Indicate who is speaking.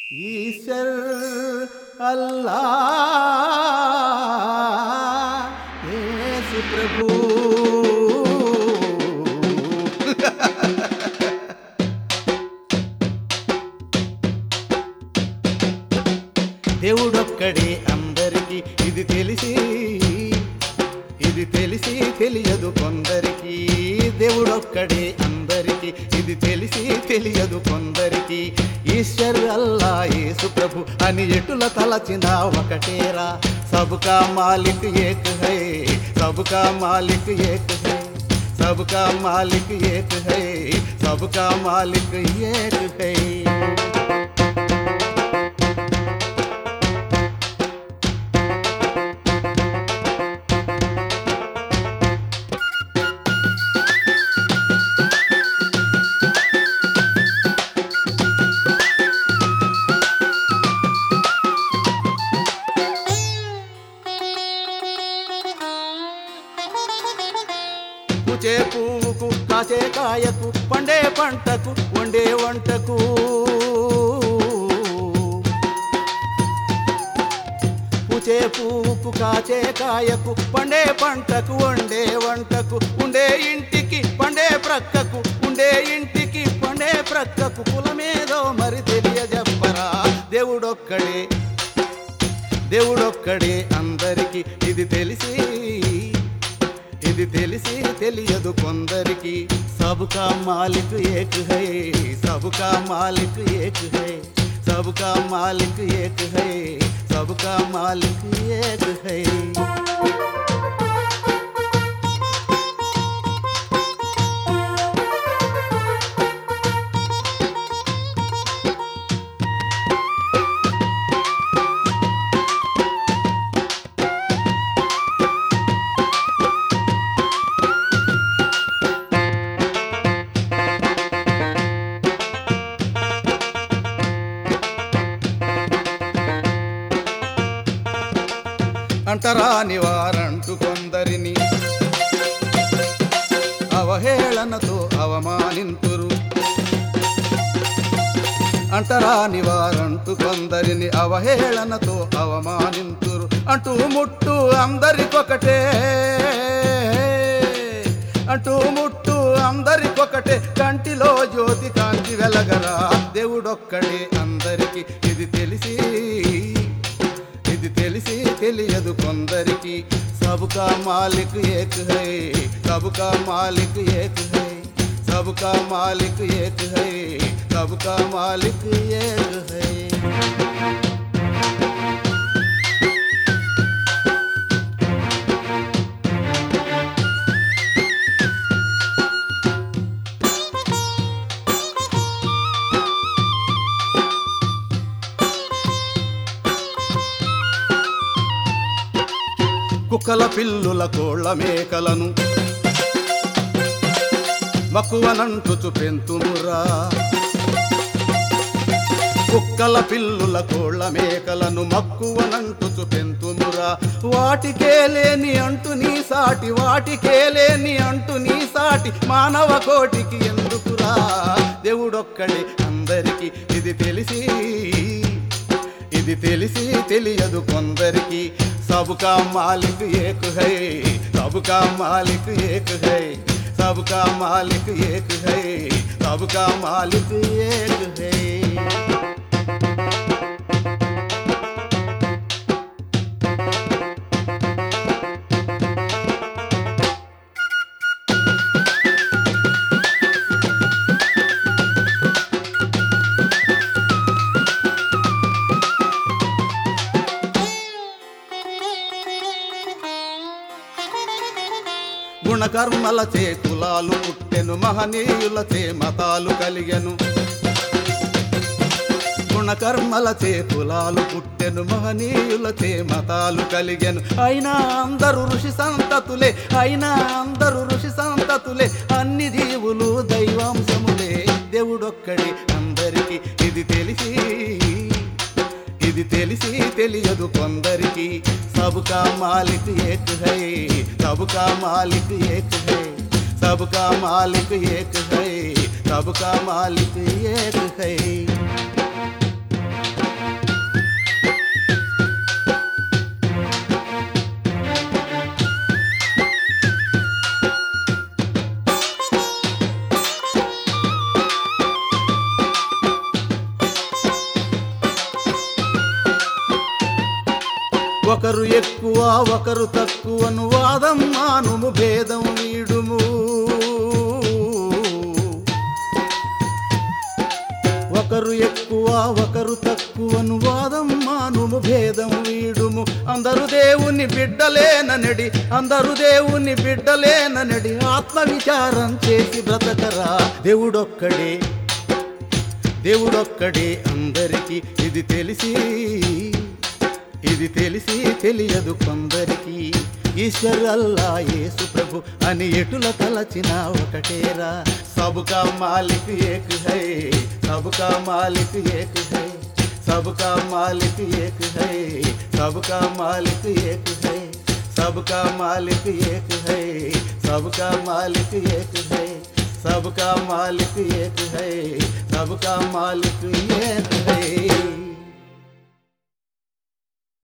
Speaker 1: ईश्वर अल्लाह येसु प्रभु దేవుడొక్కడే అందరికీ ఇది తెలిసి ఇది తెలిసి తెలియదు కొందరికి దేవుడొక్కడే అందరికీ ఇది తెలిసి తెలియదు కొందరికి ఈశ్వర్ అల్లా యేసు ప్రభు అని ఎటుల తలచిన ఒకటేరా సబుకా మాలిక్ ఏక్ హై సబుకా మాలిక్ ఏక్ హై सबका मालिक एक है सबका मालिक एक है పూచే పువ్వుకు కాచే కాయకు పండే పంటకు వండే వంటకు పూచే పువ్వుకు కాచే కాయకు పండే పంటకు వండే వంటకు ఉండే ఇంటికి పండే ప్రక్కకు ఉండే ఇంటికి పండే ప్రక్కకు కులమేదో మరి తెలియజెప్పరా దేవుడొక్కడే దేవుడొక్కడే అందరికీ ఇది తెలిసి ఇది తెలిసి తెలియదు కొందరికి సబుకా మాలిక్ ఏక్ హై సబుకా మాలిక్ ఏక్ హై సబుకా మాలిక్ ఏక్ హై సబుకా మాలిక్ ఏక్ హై అంటరాని వారంటూ కొందరిని అవహేళనతో అవమానింతురు అంటరాని వారంటూ కొందరిని అవహేళనతో అవమానింతురు అంటూ ముట్టు అందరికొకటే అంటూ ముట్టు అందరికొకటే కంటిలో జ్యోతి కాంతి వెలగరా దేవుడొక్కడే అందరికి ఇది తెలిసి ఇది తెలిసి తెలియదు కొందరికి సబుకా మాలిక్ ఏక్ హై సబుకా మాలిక్ ఏక్ హై సబుకా మాలిక్ ఏక్ హై సబుకా మాలిక్ ఏక్ హై కుక్కల పిల్లుల కోళ్ళ మేకలను మక్కువనంటుచు పెంతుమురా కుక్కల పిల్లుల కోళ్ళ మేకలను మక్కువనంటుచు పెంతుమురా వాటికే లేని అంటు నీ సాటి వాటికే లేని అంటు నీ సాటి మానవ కోటికి ఎందుకురా దేవుడొక్కడే అందరికీ ఇది తెలిసి ఇది తెలిసి తెలియదు కొందరికి సబుకా మాలిక్ ఏక్ హై సబుకా మాలిక్ ఏక్ హై సబుకా మాలిక్ ఏక్ హై సబుకా మాలిక్ ఏక్ హై గుణకర్మల చే కులాలు పుట్టెను మహనీయుల చే మతాలు కలిగెను గుణకర్మల చే కులాలు పుట్టెను మహనీయుల చే మతాలు కలిగెను అయినా అందరూ ఋషి సంతతులే అయినా అందరూ ఋషి సంతతులే అన్ని జీవులు దైవాంశములే దేవుడొక్కడే అందరికీ ఇది తెలిసి ఇది తెలిసి తెలియదు కొందరికి సబుకా మాలిక్ ఏక్ హై సబుకా మాలిక్ ఏక్ హై सबका मालिक एक है सबका मालिक एक है ఎక్కువ ఒకరు తక్కువను వాదం మానుము భేదం వీడుము ఒకరు ఎక్కువ ఒకరు తక్కువను వాదం మానుము భేదం వీడుము అందరు దేవుని బిడ్డలేననడి అందరు దేవుని బిడ్డలేననడి ఆత్మ విచారం చేసి బ్రతకరా దేవుడొక్కడే దేవుడొక్కడే అందరికీ ఇది తెలిసి ఇది తెలిసి తెలియదు కొందరికి ఈశ్వర్ అల్లా యేసు ప్రభు అని ఎటుల తలచిన ఒకటేరా సబుకా మాలిక్ ఏక్ హై సబుకా మాలిక్ ఏక్ హై సబుకా మాలిక్ ఏక్ హై సబుకా మాలిక్ ఏక్ హై सबका मालिक एक है सबका मालिक एक है सबका मालिक एक है सबका मालिक एक है